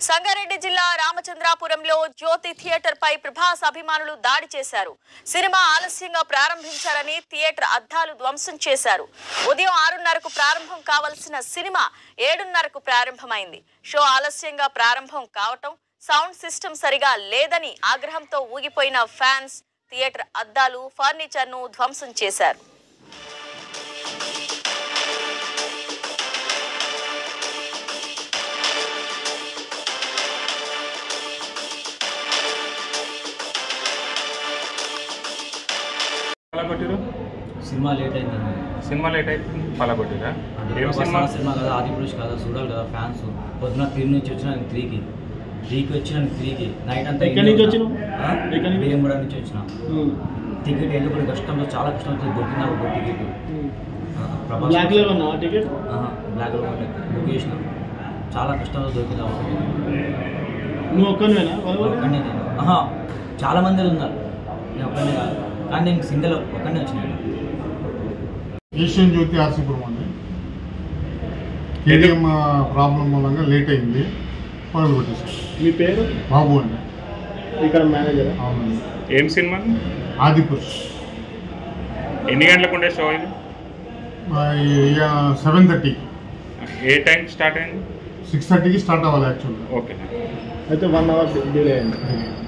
సంగారెడ్డి జిల్లా రామచంద్రాపురంలో జ్యోతి థియేటర్ పై ప్రభాస్ అభిమానులు దాడి చేశారు సినిమా ఆలస్యంగా ప్రారంభించారని థియేటర్ అద్దాలు ధ్వంసం చేశారు ఉదయం ఆరున్నరకు ప్రారంభం కావలసిన సినిమా ఏడున్నరకు ప్రారంభమైంది షో ఆలస్యంగా ప్రారంభం కావటం సౌండ్ సిస్టమ్ సరిగా లేదని ఆగ్రహంతో ఊగిపోయిన ఫ్యాన్స్ థియేటర్ అద్దాలు ఫర్నిచర్ను ధ్వంసం చేశారు పలగొట్టిరు సినిమా లేట్ అయిందండి సినిమా లేట్ అయితే పలగొట్టిరా ఏం ప్రభాస్ సినిమా అన్న సినిమా కదా ఆది పురుష్ కదా చూడాలి కదా ఫ్యాన్స్ పొద్దున త్రీ నుంచి వచ్చిన నేను త్రీకి త్రీకి వచ్చిన నేను త్రీకి నైట్ అంతా ఎక్కడి నుంచి ఇంట్లో వచ్చినావు? ఉన్నా. ఆ? ఎక్కడి నుంచి? వేముగూడ నుంచి వచ్చిన టికెట్ ఎందుకు కష్టంతో చాలా కష్టంతో దొరికింది ఒక టికెట్ ఆ, ప్రభాస్ బ్లాక్ లో ఉన్నా టికెట్ బ్లాక్ బుక్ చేసిన చాలా కష్టంతో దొరికింది ఒక టికెట్ నువ్వు ఒక్కనివేనా వాళ్ళు ఒక్కనే నేను ఆహా, చాలా మంది ఉన్నారు నేను ఒక్కనే కాదు కానీ నేను సింగిల్ ఒక్కనే వచ్చినాను ఏషియన్ జ్యోతి ఆర్సీపురం అండి కేటీఎం ప్రాబ్లం మూలంగా లేట్ అయింది పనులు కొట్టేసారు మీ పేరు బాబు అండి ఇక్కడ మేనేజర్ అవునండి ఏం సినిమా ఆదిపురుష్ ఎన్ని గంటలకు ఉండే షో ఇది ఇక సెవెన్ థర్టీకి ఏ టైం స్టార్ట్ అయింది సిక్స్ థర్టీకి స్టార్ట్ అవ్వాలి యాక్చువల్గా ఓకే అయితే వన్ అవర్ డిలే అయింది